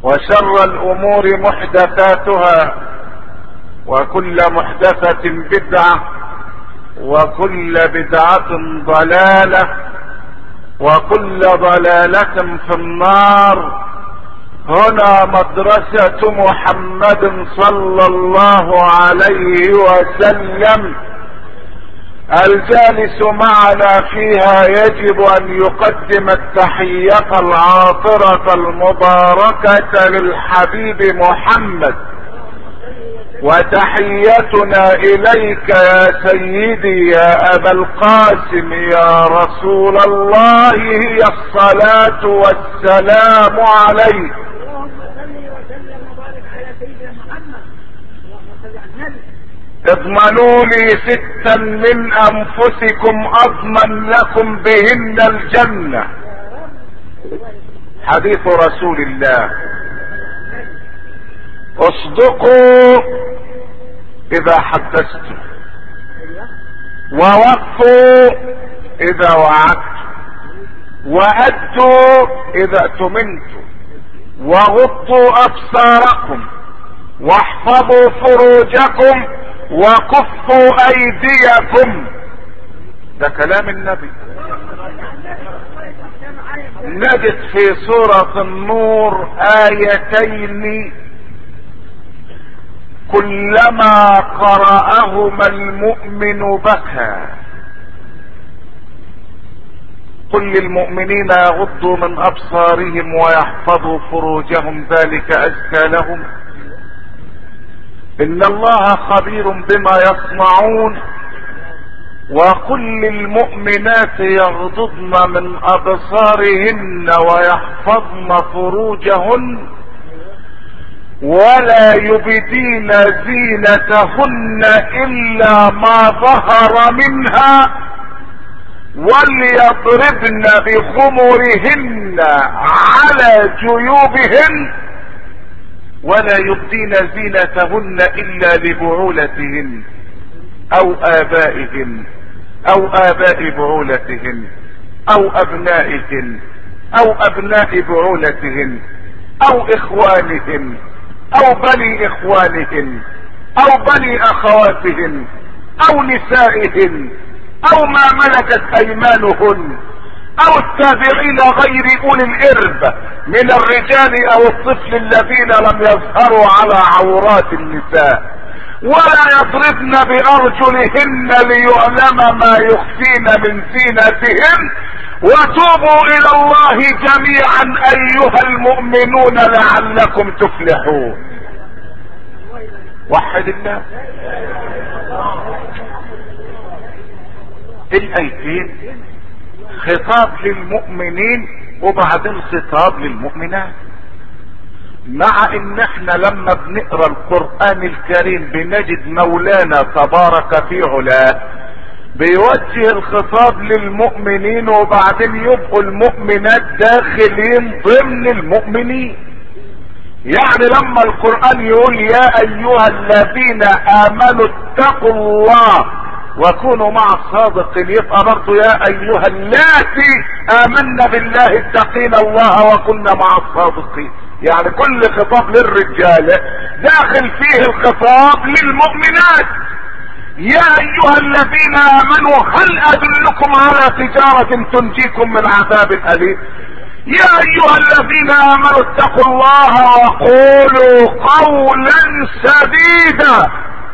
وشر الامور محدثاتها وكل محدثة بدعة وكل بدعة ضلالة وكل ضلالة في النار هنا مدرسة محمد صلى الله عليه وسلم الجالس معنا فيها يجب ان يقدم التحية العاطرة المباركة للحبيب محمد وتحيتنا اليك يا سيدي يا ابا القاسم يا رسول الله هي الصلاة والسلام عليك اضمنوا لي ستا من انفسكم اضمن لكم بهن الجنة حديث رسول الله اصدقوا اذا حدثتم ووفوا اذا وعدتم وادوا اذا اؤتمنتم وغضوا ابصاركم واحفظوا فروجكم وكفوا ايديكم ده كلام النبي نجد في سورة النور آيتين كلما قرأهما المؤمن بكى قل للمؤمنين يغضوا من ابصارهم ويحفظوا فروجهم ذلك ازكى لهم ان الله خبير بما يصنعون وقل للمؤمنات يغضضن من ابصارهن ويحفظن فروجهن ولا يبدين زينتهن الا ما ظهر منها وليضربن بخمرهن على جيوبهن ولا يبدين زينتهن الا لبعولتهن او ابائهن او اباء بعولتهن او ابنائهن او ابناء بعولتهن او اخوانهن او بني اخوانهن او بني اخواتهن او نسائهن او ما ملكت ايمانهن او التابعين غير اولي الارب من الرجال او الطفل الذين لم يظهروا على عورات النساء ولا يضربن بارجلهن ليعلم ما يخفين من زينتهن وتوبوا الى الله جميعا ايها المؤمنون لعلكم تفلحون وحد الله الايتين خطاب للمؤمنين وبعدين خطاب للمؤمنات مع ان احنا لما بنقرا القران الكريم بنجد مولانا تبارك في علاه بيوجه الخطاب للمؤمنين وبعدين يبقوا المؤمنات داخلين ضمن المؤمنين يعني لما القرآن يقول يا ايها الذين امنوا اتقوا الله وكونوا مع الصادقين يبقى برضه يا ايها اللاتي امنا بالله اتقينا الله وكنا مع الصادقين يعني كل خطاب للرجال داخل فيه الخطاب للمؤمنات يا ايها الذين امنوا هل ادلكم على تجارة تنجيكم من عذاب اليم يا ايها الذين امنوا اتقوا الله وقولوا قولا سديدا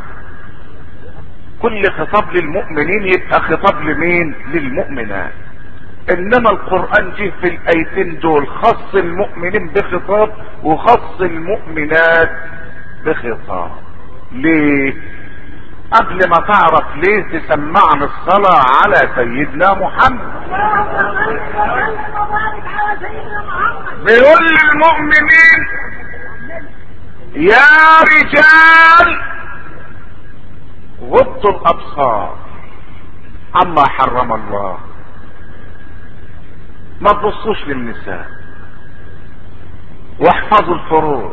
كل خطاب للمؤمنين يبقى خطاب لمين للمؤمنات انما القرآن جه في الايتين دول خص المؤمنين بخطاب وخص المؤمنات بخطاب ليه قبل ما تعرف ليه تسمعنا الصلاة على سيدنا محمد بيقول للمؤمنين يا رجال غضوا الابصار عما حرم الله ما تبصوش للنساء واحفظوا الفروج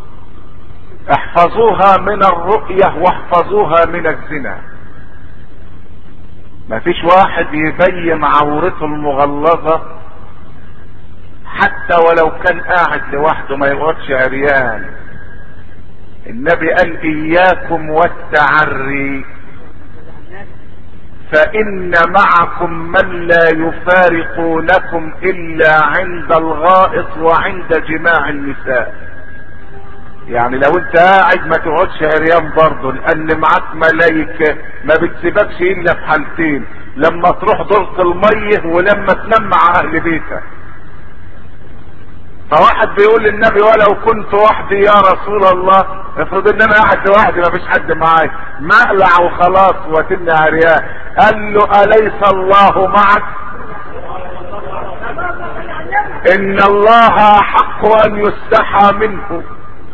احفظوها من الرؤية واحفظوها من الزنا ما فيش واحد يبين عورته المغلظة حتى ولو كان قاعد لوحده ما يقعدش عريان النبي قال اياكم والتعري فان معكم من لا يفارقونكم الا عند الغائط وعند جماع النساء يعني لو انت قاعد ما تقعدش عريان برضه لان معاك ملايكة ما بتسيبكش الا في حالتين لما تروح دورة المية ولما تنام مع اهل بيتك فواحد بيقول للنبي ولو كنت وحدي يا رسول الله افرض ان انا قاعد لوحدي ما فيش حد معايا مقلع وخلاص وتني عريان قال له اليس الله معك ان الله حق ان يستحى منه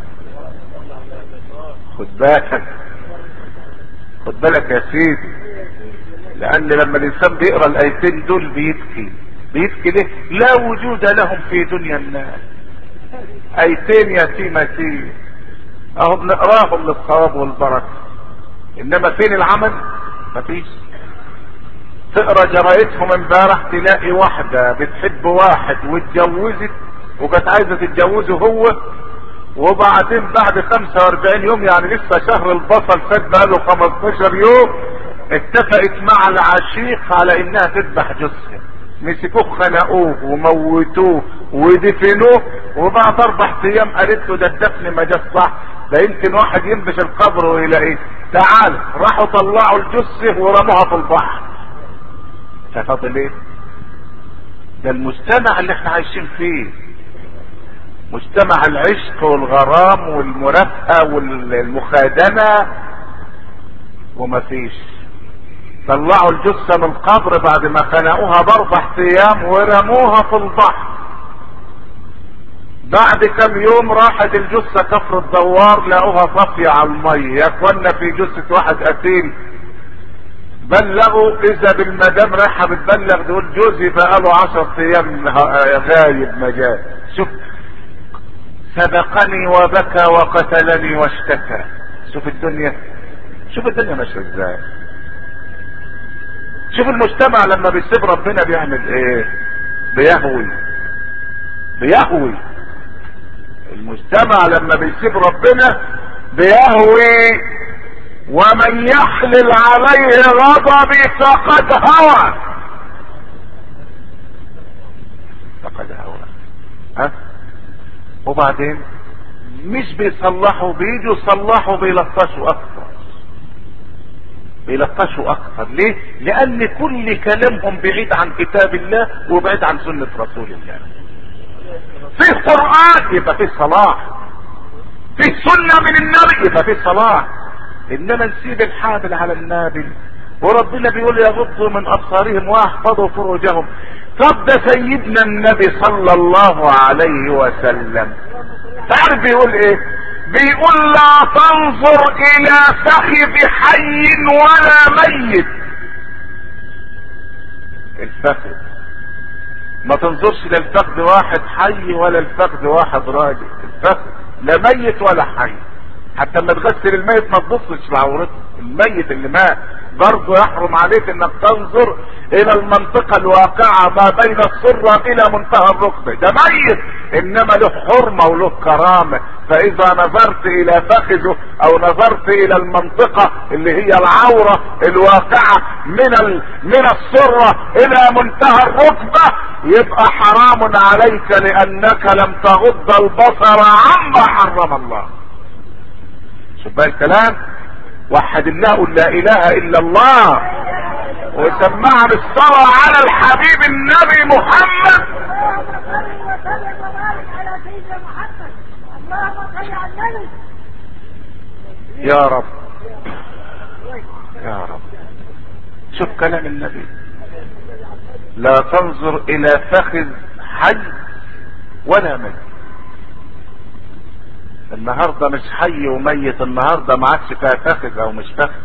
خد بالك خد بالك يا سيدي لان لما الانسان بيقرا الايتين دول بيبكي بيبكي ليه لا وجود لهم في دنيا الناس ايتين يتيمتين اهو بنقراهم للصواب والبركه انما فين العمل مفيش تقرا جرايدهم امبارح تلاقي واحده بتحب واحد واتجوزت وكانت عايزه تتجوزه هو وبعدين بعد 45 يوم يعني لسه شهر البصل فات بقاله 15 يوم اتفقت مع العشيق على انها تذبح جثه مسكوه خنقوه وموتوه ودفنوه وبعد اربع ايام قالت له ده الدفن ما جاش صح ده يمكن واحد ينبش القبر ويلاقيه تعال راحوا طلعوا الجثه ورموها في البحر ففاضل ايه ده المجتمع اللي احنا عايشين فيه مجتمع العشق والغرام والمرافقه والمخادنه ومفيش طلعوا الجثه من القبر بعد ما خنقوها باربع ايام ورموها في البحر بعد كم يوم راحت الجثه كفر الدوار لقوها صافيه على الميه يا اخوانا في جثه واحد قتيل بلغوا اذا بالمدام رايحه بتبلغ تقول جوزي بقاله عشر ايام غايب ما جاء شوف سبقني وبكى وقتلني واشتكى شوف الدنيا شوف الدنيا ماشيه ازاي شوف المجتمع لما بيسيب ربنا بيعمل ايه بيهوي بيهوي المجتمع لما بيسيب ربنا بيهوي ومن يحلل عليه غضبي فقد هوى فقد هوى ها وبعدين مش بيصلحوا بيجوا يصلحوا بيلطشوا اكتر بيلطشوا اكتر ليه لان كل كلامهم بعيد عن كتاب الله وبعيد عن سنة رسول الله في قرآن يبقى في صلاح في سنة من النبي يبقى في صلاح انما نسيب الحابل على النابل وربنا بيقول يغضوا من ابصارهم واحفظوا فروجهم طب ده سيدنا النبي صلى الله عليه وسلم تعرف بيقول ايه بيقول لا تنظر الى فخذ حي ولا ميت الفخذ ما تنظرش للفخذ واحد حي ولا الفخذ واحد راجل الفخذ لا ميت ولا حي حتى لما تغسل الميت ما تبصش لعورته الميت اللي مات برضه يحرم عليك انك تنظر الى المنطقة الواقعة ما بين السرة الى منتهى الركبة ده ميت انما له حرمة وله كرامة فاذا نظرت الى فخذه او نظرت الى المنطقة اللي هي العورة الواقعة من ال... من السرة الى منتهى الركبة يبقى حرام عليك لانك لم تغض البصر عما حرم الله شوف بقى الكلام وحد الله قل لا اله الا الله وسمعنا بالصلاة على الحبيب النبي محمد يا رب يا رب شوف كلام النبي لا تنظر الى فخذ حي ولا ميت النهاردة مش حي وميت النهاردة ما عادش فيها فخذ او مش فخذ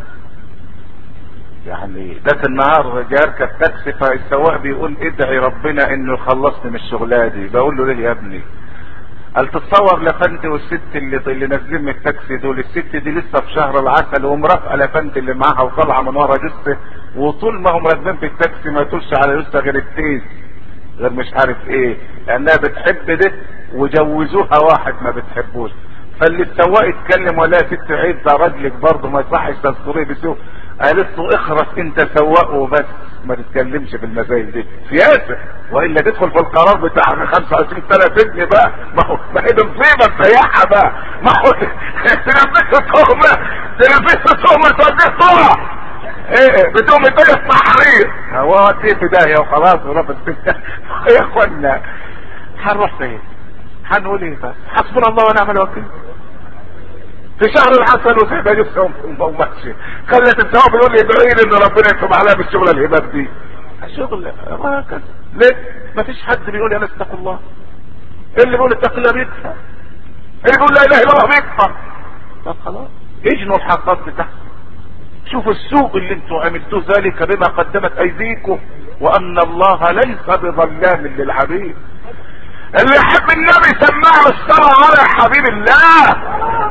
يعني ذات النهار جاي اركب تاكسي فالسواق بيقول ادعي ربنا انه يخلصني من الشغلانه دي بقول له ليه يا ابني قال تتصور لفندي والست اللي اللي نازلين من التاكسي دول الست دي لسه في شهر العسل ومرافقه لفندي اللي معاها وطالعه من ورا جثه وطول ما هم راكبين في التاكسي ما يطولش على جثه غير التيز غير مش عارف ايه لانها بتحب ده وجوزوها واحد ما بتحبوش فاللي السواق يتكلم ولا ست عيب ده راجلك برضه ما يصحش تذكريه بسوء قالت له اخرس انت سواق وبس ما تتكلمش في المسائل دي سياسة والا تدخل في القرار بتاع 25 سنة سجن بقى ما هو ما هي دي مصيبة تسيحها بقى ما هو تلبسه تهمة تلبسه تهمة توديه طلع ايه بدون يطلع تحرير هو في في داهية وخلاص ورفض يا اخوانا هنروح فين هنقول ايه بس حسبنا الله ونعم الوكيل في شهر العسل وسيبها نفسهم وماشي خلت الثواب يقول لي ادعي لي ان ربنا يكتب عليها بالشغل الهباب دي الشغل هكذا ليه؟ ما فيش حد بيقول انا اتقوا الله اللي بيقول اتق الله بيكفر اللي بيقول لا اله الا الله بيكفر طب خلاص اجنوا الحقات بتاعتكم شوفوا السوء اللي انتوا عملتوه ذلك بما قدمت ايديكم وان الله ليس بظلام للعبيد اللي يحب النبي سمعه الصلاة على حبيب الله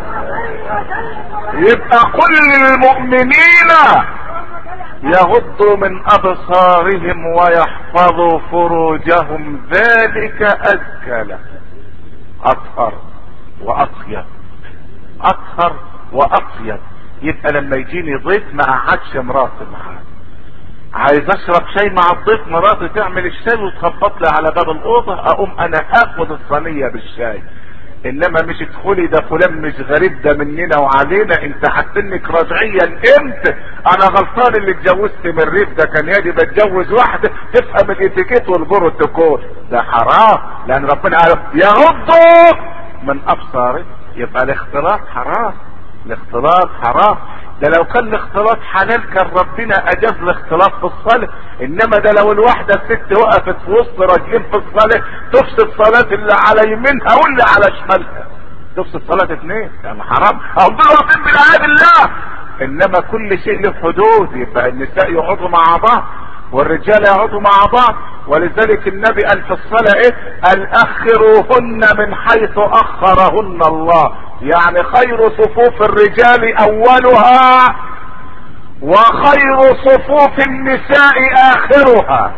يبقى كل المؤمنين يغضوا من ابصارهم ويحفظوا فروجهم ذلك ازكى لهم اطهر واطيب اطهر واطيب يبقى لما يجيني ضيف ما قعدش مراتي معاه عايز اشرب شاي مع الضيف مراتي تعمل الشاي وتخبط لي على باب الاوضه اقوم انا اخد الصينيه بالشاي انما مش ادخلي ده فلان مش غريب ده مننا وعلينا انت حاسنك رجعيا امتى انا غلطان اللي اتجوزت من الريف ده كان يجب اتجوز واحده تفهم الاتيكيت والبروتوكول ده حرام لان ربنا قال يغضوا من ابصاره يبقى الاختلاط حرام الاختلاط حرام ده لو كان الاختلاط حلال كان ربنا اجاز الاختلاط في الصلاة انما ده لو الواحدة الست وقفت في وسط راجلين في الصلاة تفسد صلاة اللي على يمينها واللي على شمالها تفسد صلاة اثنين يعني حرام او دول واقفين بالعياذ الله انما كل شيء له حدود يبقى النساء يقعدوا مع بعض والرجال يقعدوا مع بعض ولذلك النبي قال في الصلاة ايه قال اخروهن من حيث اخرهن الله يعني خير صفوف الرجال اولها وخير صفوف النساء اخرها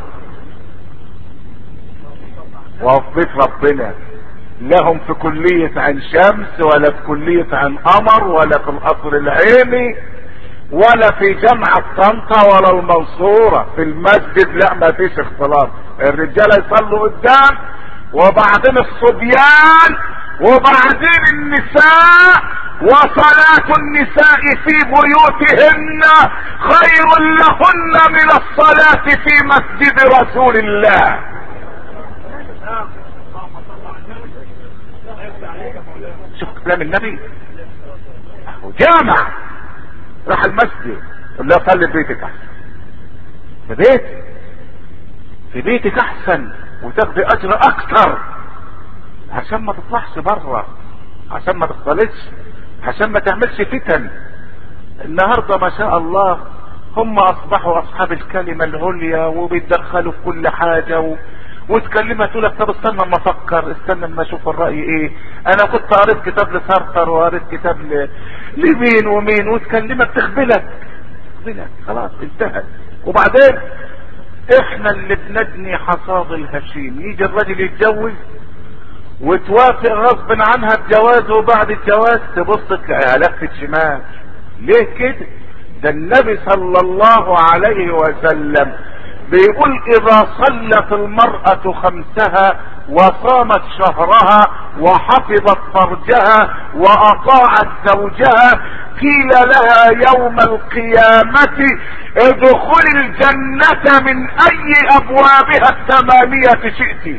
وفيت ربنا لهم في كلية عن شمس ولا في كلية عن قمر ولا في القصر العيني ولا في جامعة طنطا ولا المنصورة في المسجد لا ما فيش اختلاط الرجالة يصلوا قدام وبعدين الصبيان وبعدين النساء وصلاة النساء في بيوتهن خير لهن من الصلاة في مسجد رسول الله شوف كلام النبي جامع راح المسجد قال له صلي في بيتك احسن في بيتك في بيتك احسن وتاخدي اجر اكتر عشان ما تطلعش بره عشان ما تختلطش عشان ما تعملش فتن النهارده ما شاء الله هم اصبحوا اصحاب الكلمة العليا وبيتدخلوا في كل حاجة و... وتكلمها تقول لك طب استنى اما افكر استنى اما اشوف الراي ايه انا كنت قريت كتاب لسارتر وقريت كتاب ل... لمين ومين وتكلمها بتخبلك تخبلك خلاص انتهت وبعدين احنا اللي بندني حصاد الهشيم يجي الراجل يتجوز وتوافق غصب عنها بجوازه وبعد الجواز تبص تلاقيها لفت شمال ليه كده ده النبي صلى الله عليه وسلم بيقول اذا صلت المرأة خمسها وصامت شهرها وحفظت فرجها واطاعت زوجها قيل لها يوم القيامة ادخل الجنة من اي ابوابها الثمانية شئت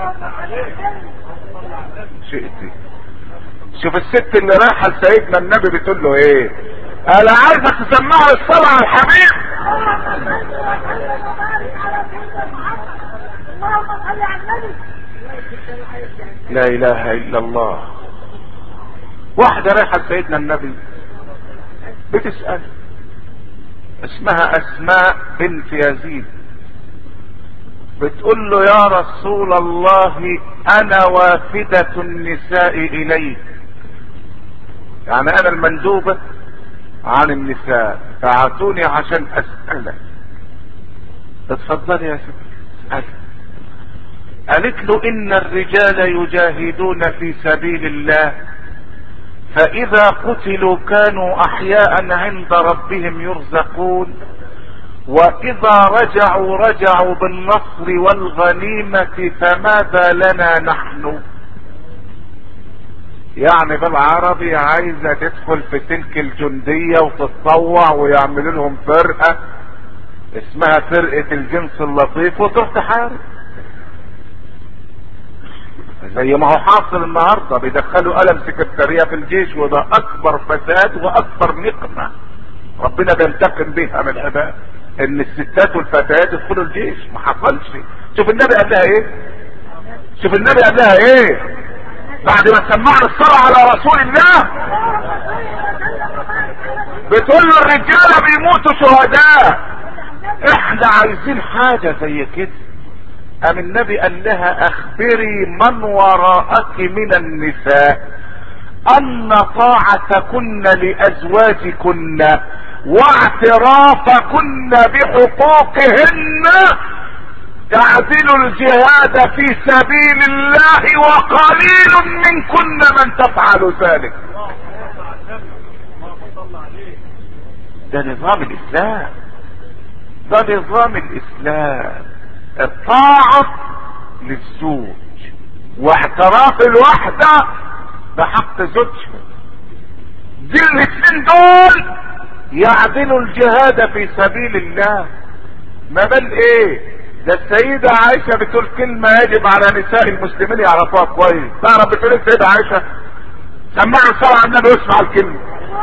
شئت شوف الست اللي رايحة لسيدنا النبي بتقول له ايه انا عايزك تسمعها الصلاة على الحبيب لا اله الا الله واحدة رايحة لسيدنا النبي بتسأل اسمها اسماء بنت يزيد بتقول له يا رسول الله انا وافدة النساء اليك يعني انا المندوبة عن النساء فعطوني عشان اسألك اتفضلي يا ستي اسألي قالت له ان الرجال يجاهدون في سبيل الله فاذا قتلوا كانوا احياء عند ربهم يرزقون واذا رجعوا رجعوا بالنصر والغنيمة فماذا لنا نحن يعني بالعربي عايزة تدخل في سلك الجندية وتتطوع ويعملوا لهم فرقة اسمها فرقة الجنس اللطيف وتروح تحارب زي ما هو حاصل النهاردة بيدخلوا قلم سكرتارية في الجيش وده اكبر فساد واكبر نقمة ربنا بينتقم بها من العباد ان الستات والفتيات يدخلوا الجيش ما حصلش شوف النبي قال لها ايه شوف النبي قال لها ايه بعد ما سمعنا الصلاة على رسول الله بتقول له الرجالة بيموتوا شهداء احنا عايزين حاجة زي كده ام النبي قال لها اخبري من وراءك من النساء ان طاعتكن لازواجكن واعترافكن بحقوقهن تعدل الجهاد في سبيل الله وقليل منكن من تفعل ذلك ده نظام الاسلام ده نظام الاسلام الطاعة للزوج واعتراف الوحدة بحق زوجها دي الاثنين دول يعدلوا الجهاد في سبيل الله ما بل ايه ده السيدة عائشة بتقول كلمة يجب على نساء المسلمين يعرفوها كويس تعرف بتقول ايه السيدة عائشة سمعوا الصلاة على النبي واسمع الكلمة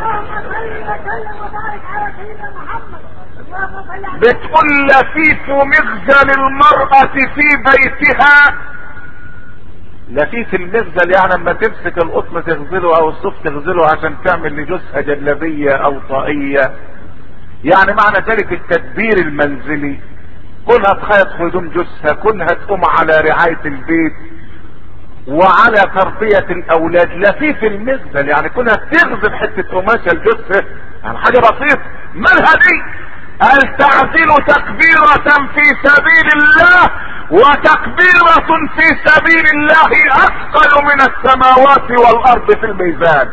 بتقول لفيف مغزل المرأة في بيتها لفيف المغزل يعني اما تمسك القطن تغزله او الصوف تغزله عشان تعمل لجوزها جلابية او طاقية يعني معنى ذلك التدبير المنزلي كونها تخيط في هدوم جوزها كونها تقوم على رعاية البيت وعلى تربية الاولاد لفيف المغزل يعني كونها تغزل حتة قماشة لجوزها يعني حاجة بسيطة مالها دي قال تعدل تكبيرة في سبيل الله وتكبيرة في سبيل الله اثقل من السماوات والارض في الميزان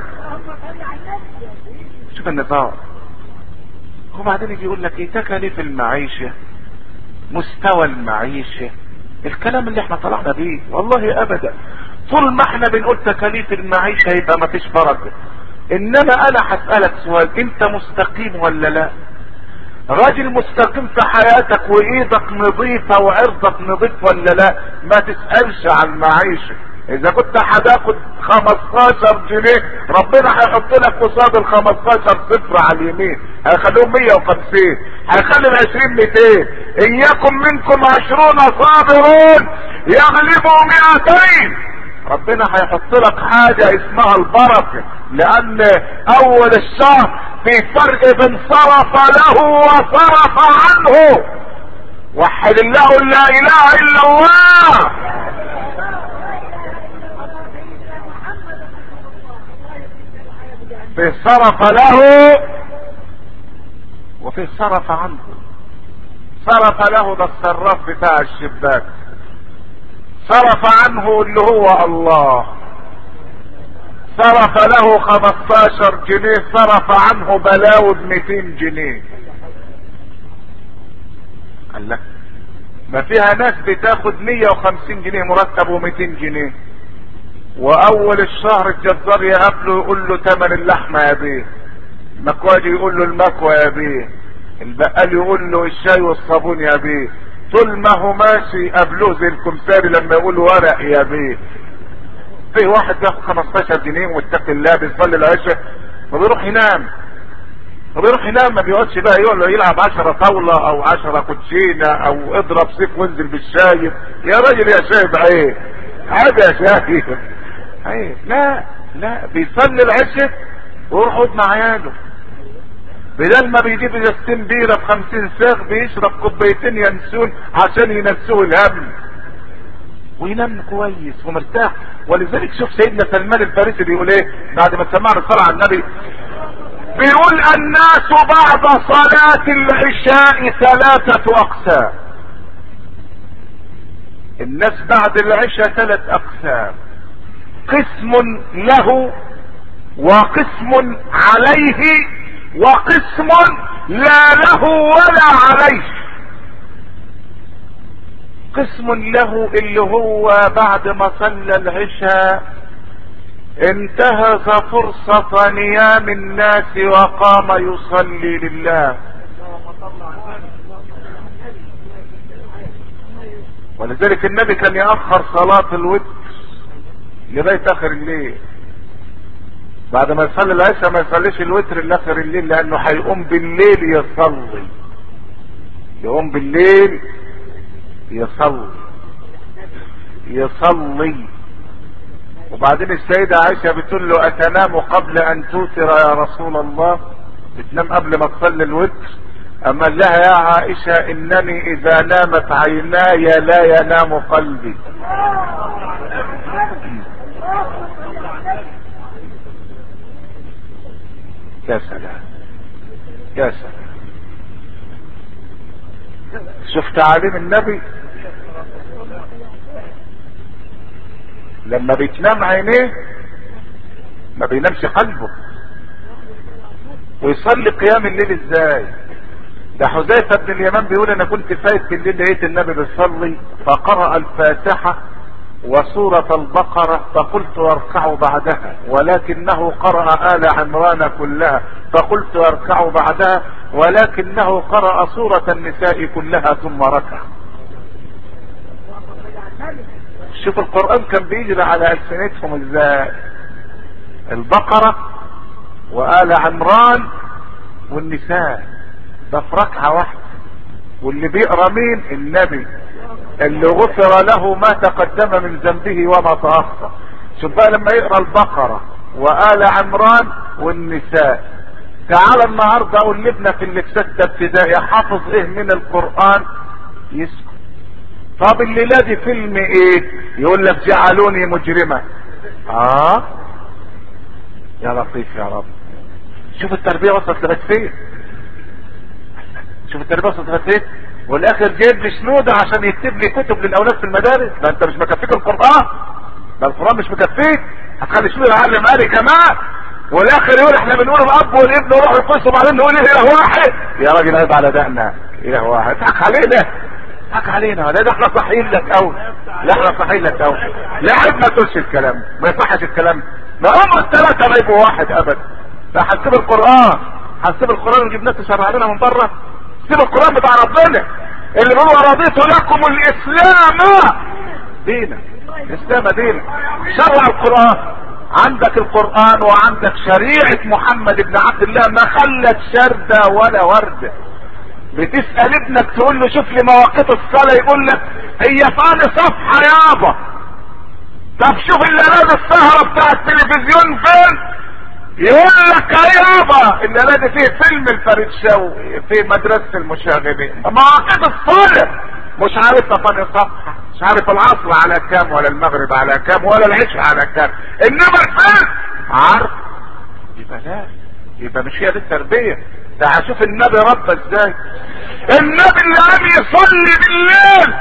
شوف النظام وبعدين يجي يقول لك ايه تكاليف المعيشة مستوى المعيشة الكلام اللي احنا طلعنا بيه والله ابدا طول ما احنا بنقول تكاليف المعيشة يبقى ما فيش بركة انما انا هسألك سؤال انت مستقيم ولا لا راجل مستقيم في حياتك وايدك نظيفة وعرضك نظيف ولا لا ما تسألش عن المعيشة اذا كنت هتاخد 15 جنيه ربنا هيحط لك قصاد ال 15 صفر على اليمين هيخليهم 150 هيخلي ال 20 200 اياكم منكم 20 صابرون يغلبوا 200 ربنا هيحط لك حاجة اسمها البركة لان اول الشهر في فرق بين صرف له وصرف عنه وحد الله لا اله الا الله في صرف له وفي صرف عنه صرف له ده الصراف بتاع الشباك صرف عنه اللي هو الله صرف له 15 جنيه صرف عنه بلاود 200 جنيه قال لك ما فيها ناس بتاخد 150 جنيه مرتب و200 جنيه واول الشهر الجزار يقابله يقول له تمن اللحمة يا بيه المكواجي يقول له المكوى يا بيه البقال يقول له الشاي والصابون يا بيه طول ما هو ماشي قبله زي الكمساري لما يقول ورق يا بيه في واحد بياخد 15 جنيه ومتقي الله بيصلي العشاء وبيروح ينام وبيروح ينام ما بيقعدش بقى يقول يلعب 10 طاولة او 10 كوتشينة او اضرب سيف وانزل بالشايب يا راجل يا شايب عيب عيب يا شايب عيب لا لا بيصلي العشاء ويروح يقعد مع عياله بدل ما بيجيب ازازتين بيره ب 50 ساغ بيشرب كوبايتين ينسون عشان ينسوه الهم وينام كويس ومرتاح ولذلك شوف سيدنا سلمان الفارسي بيقول ايه بعد ما سمعنا الصلاه على النبي بيقول الناس بعد صلاة العشاء ثلاثة أقسام الناس بعد العشاء ثلاث اقسام قسم له وقسم عليه وقسم لا له ولا عليه قسم له اللي هو بعد ما صلى العشاء انتهز فرصة نيام الناس وقام يصلي لله ولذلك النبي كان يأخر صلاة الوتر لغاية اخر الليل بعد ما يصلي العشاء ما يصليش الوتر لاخر الليل لانه هيقوم بالليل يصلي يقوم بالليل يصلي يصلي وبعدين السيدة عائشة بتقول له اتنام قبل ان توتر يا رسول الله بتنام قبل ما تصلي الوتر اما لها يا عائشة انني اذا نامت عيناي لا ينام قلبي يا سلام يا سلام شفت تعاليم النبي لما بيتنام عينيه ما بينامش قلبه ويصلي قيام الليل ازاي ده حذيفه بن اليمان بيقول انا كنت فايت بالليل لقيت النبي بيصلي فقرأ الفاتحة وسورة البقرة فقلت واركعوا بعدها ولكنه قرأ آل عمران كلها فقلت واركعوا بعدها ولكنه قرأ سورة النساء كلها ثم ركع شوف القرآن كان بيجري على ألسنتهم ازاي البقرة وآل عمران والنساء ده في ركعة واحدة واللي بيقرا مين النبي اللي غفر له ما تقدم من ذنبه وما تأخر شوف بقى لما يقرا البقرة وآل عمران والنساء تعال النهاردة اقول لابنك اللي في ستة ابتدائي حافظ ايه من القرآن يسكت طب الليلة دي فيلم ايه يقول لك جعلوني مجرمة اه يا لطيف يا رب شوف التربية وصلت لغاية فين شوف التربية وصلت لغاية فين والاخر جايب لي شنودة عشان يكتب لي كتب للاولاد في المدارس ما انت مش مكفيك القرآن ده القرآن مش مكفيك هتخلي شنودة يعلم آلي كمان والاخر يقول احنا بنقول الاب والابن وروح القدس وبعدين نقول اله واحد يا راجل عيب على دقنا اله واحد اضحك علينا اضحك علينا لا ده احنا صحيين لك قوي لا احنا صحيين لك قوي لا عيب ما تقولش الكلام ما يصحش الكلام ما هم الثلاثه ما يبقوا واحد ابدا ده هنسيب القران هنسيب القران ونجيب ناس تشرع لنا من بره سيب القران بتاع ربنا اللي بيقول ورضيت لكم الاسلام دينا الاسلام دينا شرع القران عندك القرآن وعندك شريعة محمد بن عبد الله ما خلت شردة ولا وردة بتسأل ابنك تقول له شوف لي مواقيت الصلاة يقول لك هي فاني صفحة يابا طب شوف الليلات السهرة بتاع التلفزيون فين يقول لك يا يابا الليلة دي فيه فيلم الفريد شوقي في مدرسة المشاغبين مواقيت الصلاة مش عارف فاني صفحة مش عارف العصر على كام ولا المغرب على كام ولا العشاء على كام انما الفجر عارف يبقى لا يبقى مش هي دي التربيه ده هشوف النبي ربى ازاي النبي اللي قام يصلي بالليل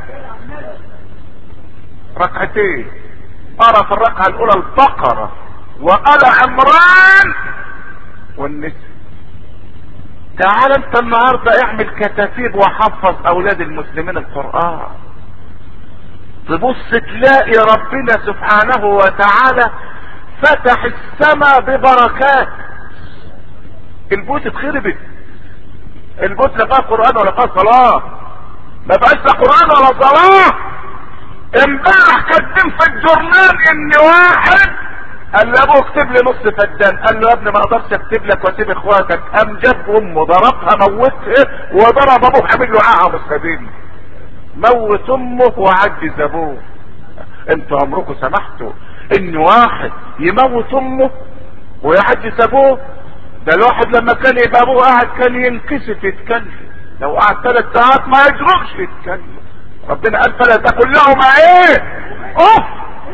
ركعتين قرا في الركعه الاولى البقره وقال عمران والنساء تعال انت النهارده اعمل كتاتيب وحفظ اولاد المسلمين القران تبص تلاقي ربنا سبحانه وتعالى فتح السماء ببركات البيوت اتخربت البيوت لا فيها قران ولا فيها صلاه ما بقاش لا قران ولا صلاه امبارح كاتبين في الجورنال ان واحد قال له ابوه اكتب لي نص فدان قال له يا ابني ما اقدرش اكتب لك واسيب اخواتك قام جاب امه ضربها موتها وضرب ابوه عامل له عاهه مستديم موت امه وعجز ابوه انتوا عمركم سمحتوا ان واحد يموت امه ويعجز ابوه ده الواحد لما كان يبقى ابوه قاعد كان ينكسف يتكلم لو قعد ثلاث ساعات ما يجرؤش يتكلم ربنا قال فلا تقل لهما ايه اوف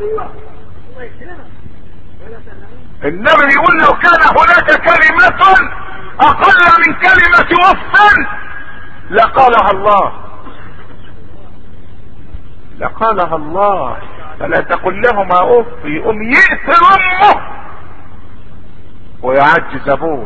النبي يقول لو كان هناك كلمة اقل من كلمة وف لقالها الله لقالها الله فلا تقل لهما اف يقوم يقتل امه ويعجز ابوه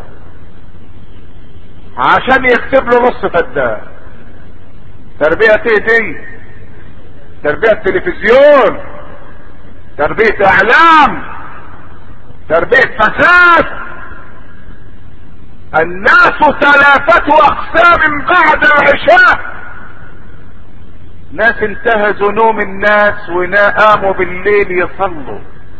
عشان يكتب له نص فدان تربية ايه دي تربية تلفزيون تربية اعلام تربية فساد الناس ثلاثة اقسام بعد العشاء ناس انتهزوا نوم الناس وناموا بالليل يصلوا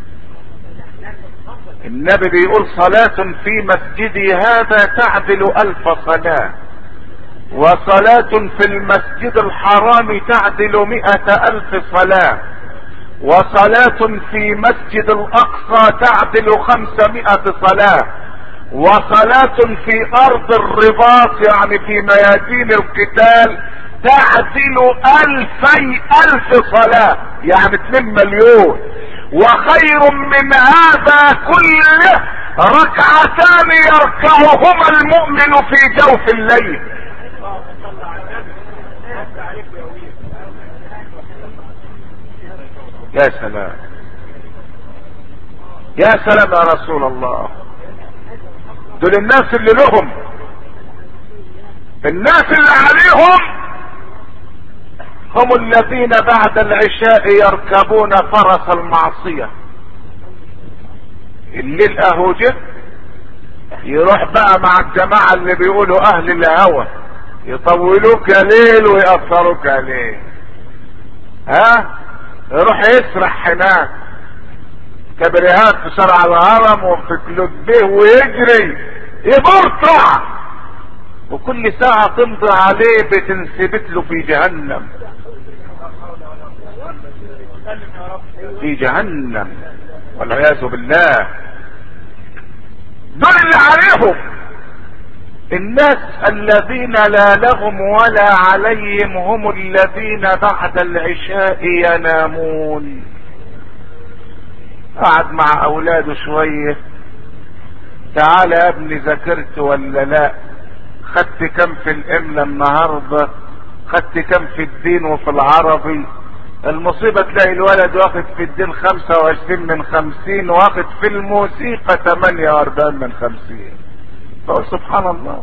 النبي بيقول صلاة في مسجدي هذا تعدل الف صلاة وصلاة في المسجد الحرام تعدل مئة الف صلاة وصلاة في مسجد الاقصى تعدل خمسمائة صلاة وصلاة في ارض الرباط يعني في ميادين القتال تعدل الفي الف صلاة يعني 2 مليون وخير من هذا كله ركعتان يركعهما المؤمن في جوف الليل يا سلام يا سلام يا رسول الله دول الناس اللي لهم الناس اللي عليهم هم الذين بعد العشاء يركبون فرس المعصية الليل اهو جه يروح بقى مع الجماعة اللي بيقولوا اهل الهوى يطولوك يا ليل ويأثروك يا ليل ها يروح يسرح هناك كبريهات في شارع الهرم وفي كلوبيه ويجري يبرطع وكل ساعة تمضي عليه بتنسبت له في جهنم في جهنم والعياذ بالله دول اللي عليهم الناس الذين لا لهم ولا عليهم هم الذين بعد العشاء ينامون قعد مع اولاده شوية تعال يا ابني ذاكرت ولا لا خدت كم في الاملة النهاردة خدت كم في الدين وفي العربي المصيبة تلاقي الولد واخد في الدين خمسة وعشرين من خمسين واخد في الموسيقى تمانية واربعين من خمسين فقول سبحان الله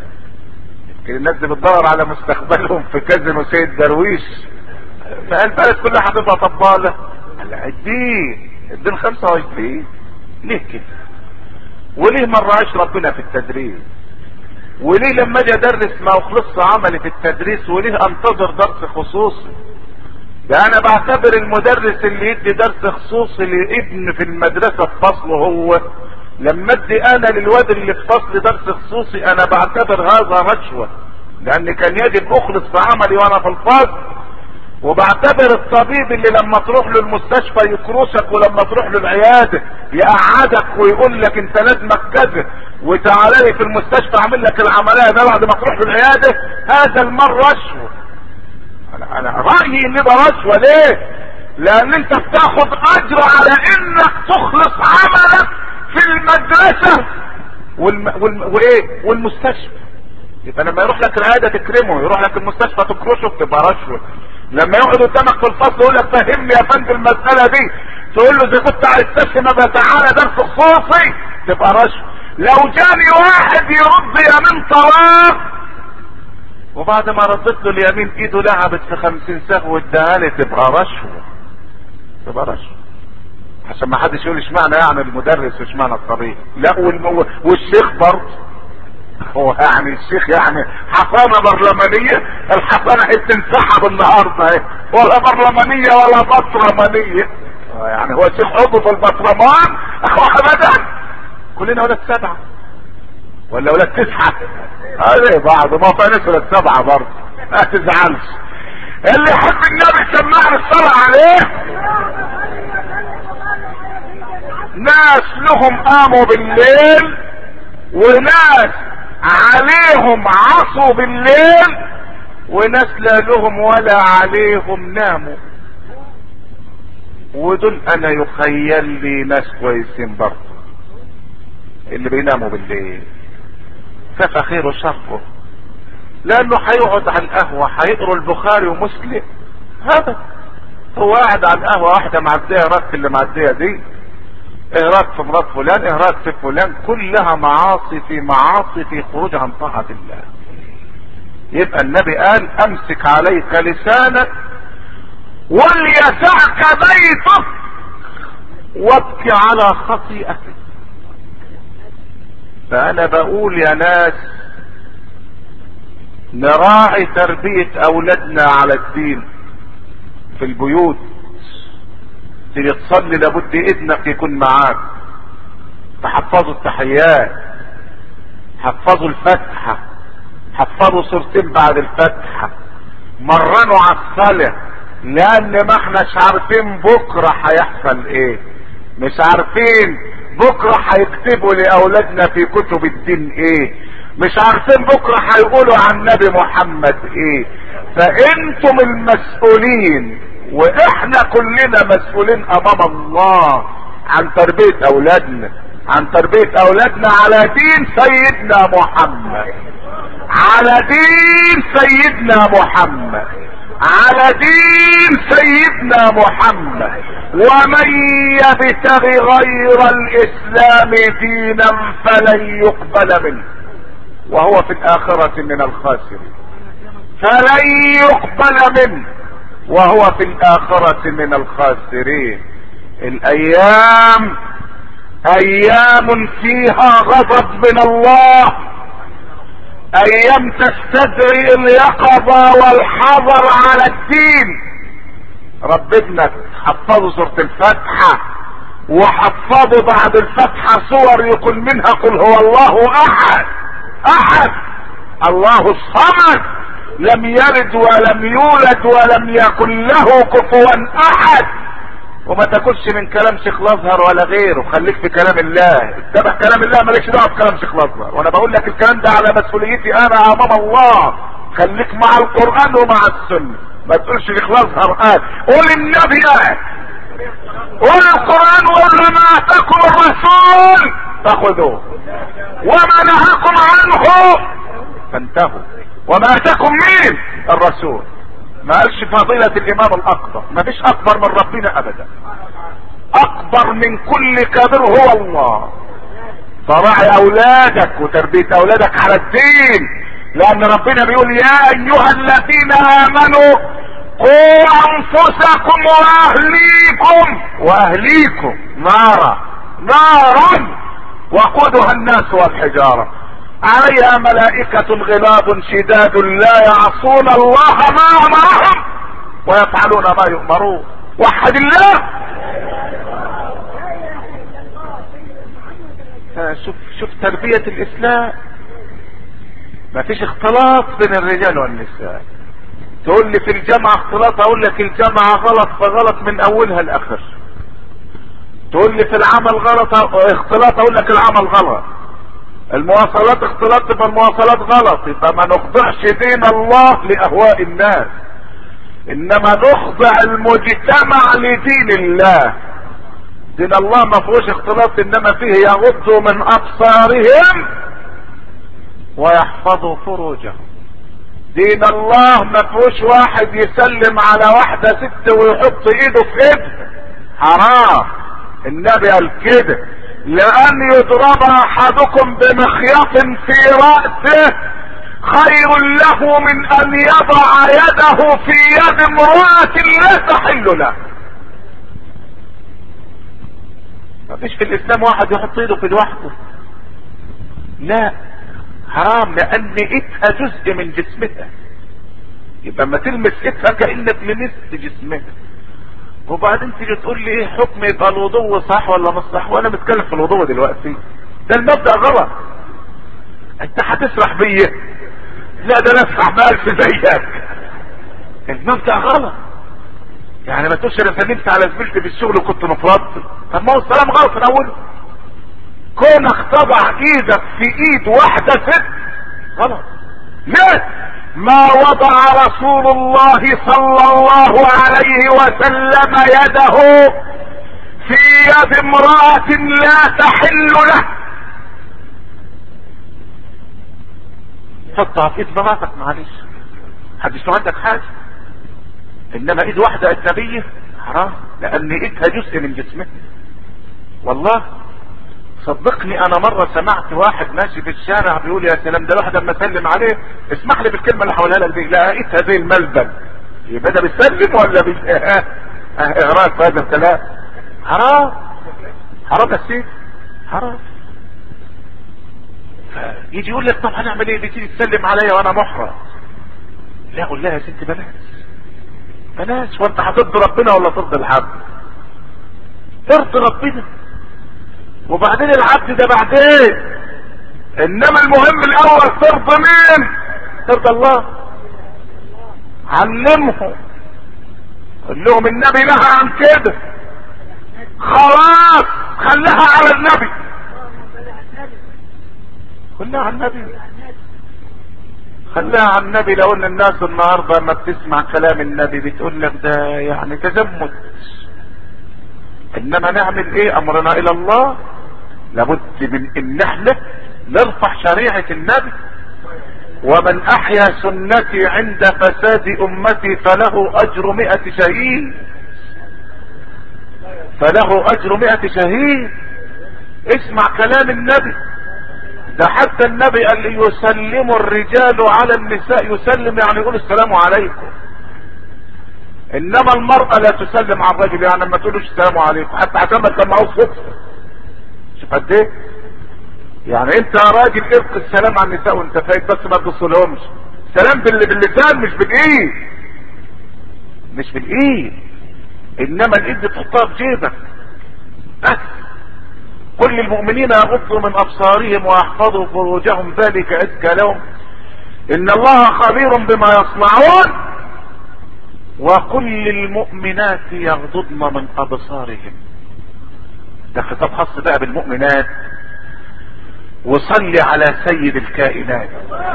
الناس دي بتدور على مستقبلهم في كازينو سيد درويش فالبلد كلها هتبقى طبالة الدين الدين خمسة وعشرين ليه كده وليه مرة عاش ربنا في التدريس وليه لما اجي ادرس ما اخلصش عملي في التدريس وليه انتظر درس خصوصي ده انا بعتبر المدرس اللي يدي درس خصوصي لابن في المدرسة في فصله هو لما ادي انا للواد اللي في فصل درس خصوصي انا بعتبر هذا رشوة لان كان يجب اخلص في عملي وانا في الفصل وبعتبر الطبيب اللي لما تروح له المستشفى يكرشك ولما تروح له العيادة يقعدك ويقول لك انت لازمك كذا وتعالى لي في المستشفى اعمل لك العملية ده بعد ما تروح له العيادة هذا المر رشوة انا انا رايي ان ده رشوه ليه لان انت بتاخد اجر على انك تخلص عملك في المدرسه والم... والم... وايه والمستشفى يبقى لما يروح لك العياده تكرمه يروح لك المستشفى تكرشه تبقى رشوه لما يقعد قدامك في الفصل يقول لك فهمني يا فندم المساله دي تقول له اذا كنت عايز تفهم يبقى تعالى درس خصوصي تبقى رشوه لو جاني واحد يرد يمين طلاق وبعد ما ردت له اليمين ايده لعبت في خمسين سهو اداها لي تبقى رشوه تبقى رشوه عشان ما حدش يقول اشمعنى يعني المدرس واشمعنى الطبيب لا والمو... والشيخ برضه هو يعني الشيخ يعني حصانة برلمانية الحصانة هي بتنسحب النهاردة اهي ولا برلمانية ولا بطرمانية يعني هو الشيخ عضو في البطرمان اخو ابدا كلنا ولاد سبعة ولا ولاد تسعة هذه بعض ما فانس ولاد سبعة برضه ما تزعلش اللي يحب النبي سمعنا الصلاة عليه ناس لهم قاموا بالليل وناس عليهم عصوا بالليل وناس لا لهم ولا عليهم ناموا ودول انا يخيل لي ناس كويسين برضه اللي بيناموا بالليل كفى خير وشره لانه هيقعد على القهوة هيقروا البخاري ومسلم هذا هو قاعد على القهوة واحدة معدية راك اللي معدية دي اهراك في مرات فلان اهراك في فلان كلها معاصي في معاصي في خروج عن طاعة الله يبقى النبي قال امسك عليك لسانك وليسعك بيتك وابكي على خطيئتك فانا بقول يا ناس نراعي تربية اولادنا على الدين في البيوت تيجي تصلي لابد ابنك يكون معاك تحفظوا التحيات حفظوا الفاتحة حفظوا صورتين بعد الفاتحة مرنوا على الصلاة لان ما احناش عارفين بكرة هيحصل ايه مش عارفين بكرة هيكتبوا لاولادنا في كتب الدين ايه مش عارفين بكرة هيقولوا عن النبي محمد ايه فانتم المسؤولين واحنا كلنا مسؤولين امام الله عن تربية اولادنا عن تربية اولادنا على دين سيدنا محمد على دين سيدنا محمد على دين سيدنا محمد ومن يبتغي غير الاسلام دينا فلن يقبل منه وهو في الاخرة من الخاسرين فلن يقبل منه وهو في الاخرة من الخاسرين الايام ايام فيها غضب من الله ايام تستدعي اليقظة والحذر على الدين رب ابنك حفظوا سورة الفاتحة وحفظوا بعد الفاتحة صور يكون منها قل هو الله احد احد الله الصمد لم يلد ولم يولد ولم يكن له كفوا احد وما تاكلش من كلام شيخ الازهر ولا غيره خليك في كلام الله اتبع كلام الله مالكش دعوه بكلام شيخ الازهر وانا بقول لك الكلام ده على مسؤوليتي انا امام الله خليك مع القران ومع السنه ما تقولش شيخ الازهر قال قول النبي قال قول القران وقول ما اتاكم الرسول فخذوه وما نهاكم عنه فانتهوا وما اتاكم مين الرسول ما قالش فضيلة الامام الاكبر ما فيش اكبر من ربنا ابدا اكبر من كل كبير هو الله فراعي اولادك وتربية اولادك على الدين لان ربنا بيقول يا ايها الذين امنوا قوا انفسكم واهليكم واهليكم نارا نارا وقودها الناس والحجاره عليها ملائكة غلاب شداد لا يعصون الله ما امرهم ويفعلون ما يؤمرون وحد الله شوف شوف تربية الاسلام ما فيش اختلاط بين الرجال والنساء تقول لي في الجامعة اختلاط اقول لك الجامعة غلط فغلط من اولها لاخر تقول لي في العمل غلط اختلاط اقول لك العمل غلط المواصلات اختلاط تبقى المواصلات غلط يبقى ما نخضعش دين الله لاهواء الناس انما نخضع المجتمع لدين الله دين الله ما فيهوش اختلاط انما فيه يغضوا من ابصارهم ويحفظوا فروجهم دين الله ما فيهوش واحد يسلم على واحدة ست ويحط ايده في ايدها حرام النبي قال كده لان يضرب احدكم بمخيط في رأسه خير له من ان يضع يده في يد امرأة لا تحل له ما فيش في الاسلام واحد يحط ايده في لوحده لا حرام لان ايدها جزء من جسمها يبقى ما تلمس ايدها كانك لمست جسمها وبعدين تيجي تقول لي ايه حكم يبقى الوضوء صح ولا مش صح وانا بتكلم في الوضوء دلوقتي ده المبدا غلط انت هتسرح بيا لا ده انا اسرح بألف زيك المبدا غلط يعني ما تقولش انا سلمت على زميلتي في الشغل وكنت مفرط طب ما هو السلام غلط من اوله كونك تضع ايدك في ايد واحده ست غلط ليه ما وضع رسول الله صلى الله عليه وسلم يده في يد امرأة لا تحل له حطها في ايد مراتك معلش محدش له عندك حاجة انما ايد واحدة اجنبية حرام لان ايدها جزء من جسمها والله صدقني انا مرة سمعت واحد ماشي في الشارع بيقول يا سلام ده الواحد لما اسلم عليه اسمح لي بالكلمة اللي حولها لك دي لقيتها زي الملبن يبقى ده بيسلم ولا بي اغراق في هذا الكلام حرام حرام يا سيدي حرام يجي يقول لك طب هنعمل ايه بتيجي تسلم عليا وانا محرم لا اقول لها يا ست بلاش بلاش وانت هترضي ربنا ولا ترضي العبد ترضي ربنا وبعدين العبد ده بعدين انما المهم الاول ترضى مين ترضى الله علمهم قل لهم النبي نهى عن كده خلاص خليها على النبي خليها على النبي خليها على النبي لو ان الناس النهارده لما بتسمع كلام النبي بتقول لك ده يعني تزمت انما نعمل ايه امرنا الى الله لابد من ان احنا نرفع شريعة النبي ومن احيا سنتي عند فساد امتي فله اجر مئة شهيد فله اجر مئة شهيد اسمع كلام النبي ده حتى النبي قال لي يسلم الرجال على النساء يسلم يعني يقول السلام عليكم انما المرأة لا تسلم على الرجل يعني لما تقولوش السلام عليكم حتى عشان ما تسمعوش صدفة شوف قد ايه يعني انت يا راجل ابقى السلام على النساء وانت فايت بس ما تبصلهمش سلام باللسان مش بالايد مش بالايد انما الايد تحطها في جيبك بس كل المؤمنين يغضوا من ابصارهم ويحفظوا فروجهم ذلك ازكى لهم ان الله خبير بما يصنعون وكل المؤمنات يغضضن من ابصارهم ده خطاب خاص بقى بالمؤمنات وصلي على سيد الكائنات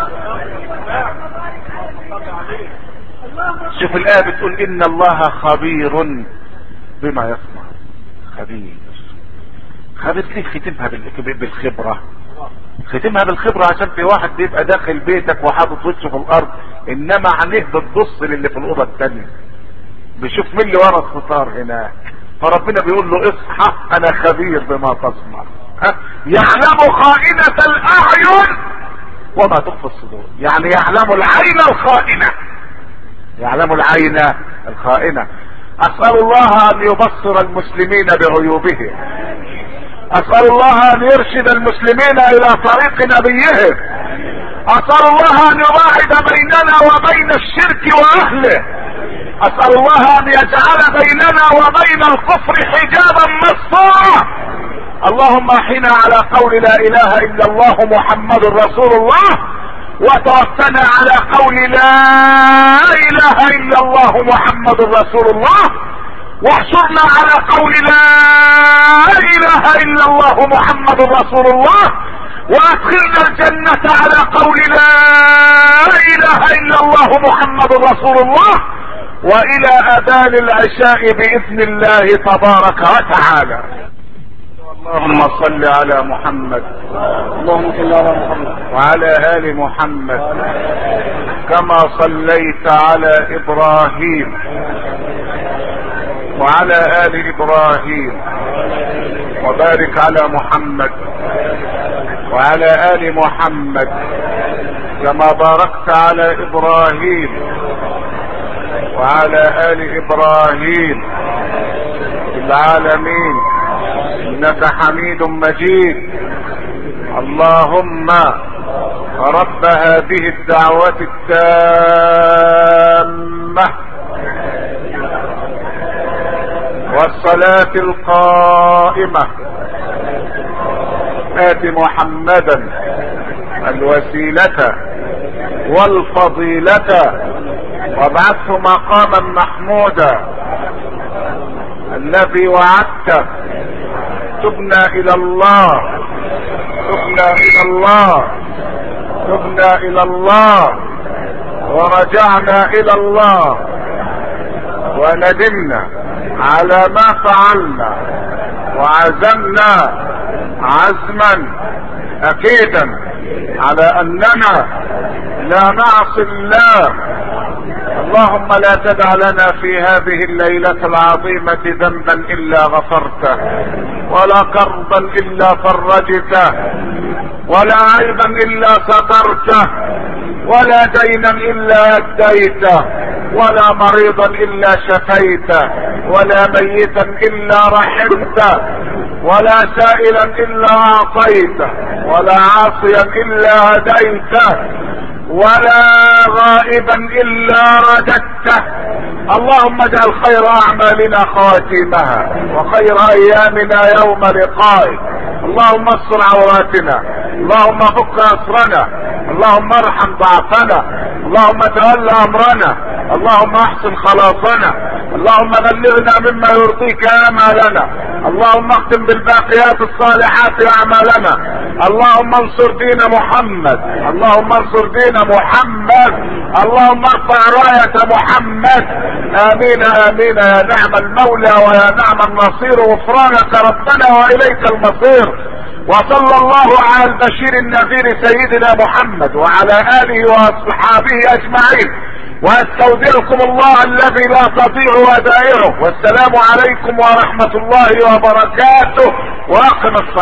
شوف الآية بتقول إن الله خبير بما يصنع خبير خبير ليه ختمها بالخبرة ختمها بالخبرة عشان في واحد بيبقى داخل بيتك وحاطط وشه في الأرض إنما عينيه بتبص للي في الأوضة التانية بيشوف مين اللي ورا الستار هناك فربنا بيقول له اصحى أنا خبير بما تصنع يعلم خائنة الأعين وما تخفي الصدور يعني يعلم العين الخائنة يعلم العين الخائنة أسأل الله أن يبصر المسلمين بعيوبهم أسأل الله أن يرشد المسلمين إلى طريق نبيهم أسأل الله أن يباعد بيننا وبين الشرك وأهله أسأل الله أن يجعل بيننا وبين الكفر حجابا مستورا اللهم احنا على قول لا اله الا الله محمد رسول الله وتوفنا على قول لا اله الا الله محمد رسول الله واحشرنا على قول لا اله الا الله محمد رسول الله وادخلنا الجنة على قول لا اله الا الله محمد رسول الله والى اذان العشاء باذن الله تبارك وتعالى اللهم صل على محمد اللهم صل على محمد وعلى ال محمد كما صليت على ابراهيم وعلى ال ابراهيم وبارك على محمد وعلى ال محمد كما باركت على ابراهيم وعلى ال ابراهيم في العالمين انك حميد مجيد اللهم رب هذه الدعوة التامة والصلاة القائمة آت محمدا الوسيلة والفضيلة وابعثه مقاما محمودا الذي وعدته تبنا الى الله تبنا الى الله تبنا الى الله ورجعنا الى الله وندمنا على ما فعلنا وعزمنا عزما اكيدا على اننا لا نعصي الله اللهم لا تدع لنا في هذه الليلة العظيمة ذنبا الا غفرته ولا كربا الا فرجته ولا عيبا الا سترته ولا دينا الا اديته ولا مريضا الا شفيته ولا ميتا الا رحمته ولا سائلا الا اعطيته ولا عاصيا الا هديته ولا غائبا الا رددته اللهم اجعل خير اعمالنا خواتيمها وخير ايامنا يوم لقائك اللهم استر عوراتنا اللهم فك اسرنا اللهم ارحم ضعفنا اللهم تول امرنا اللهم احسن خلاصنا اللهم بلغنا مما يرضيك امالنا اللهم اختم بالباقيات الصالحات اعمالنا اللهم انصر دين محمد اللهم انصر دين محمد اللهم ارفع راية محمد امين امين يا نعم المولى ويا نعم النصير غفرانك ربنا واليك المصير وصلى الله على البشير النذير سيدنا محمد وعلى اله واصحابه اجمعين واستودعكم الله الذي لا تضيع ودائعه والسلام عليكم ورحمة الله وبركاته واقم الصلاة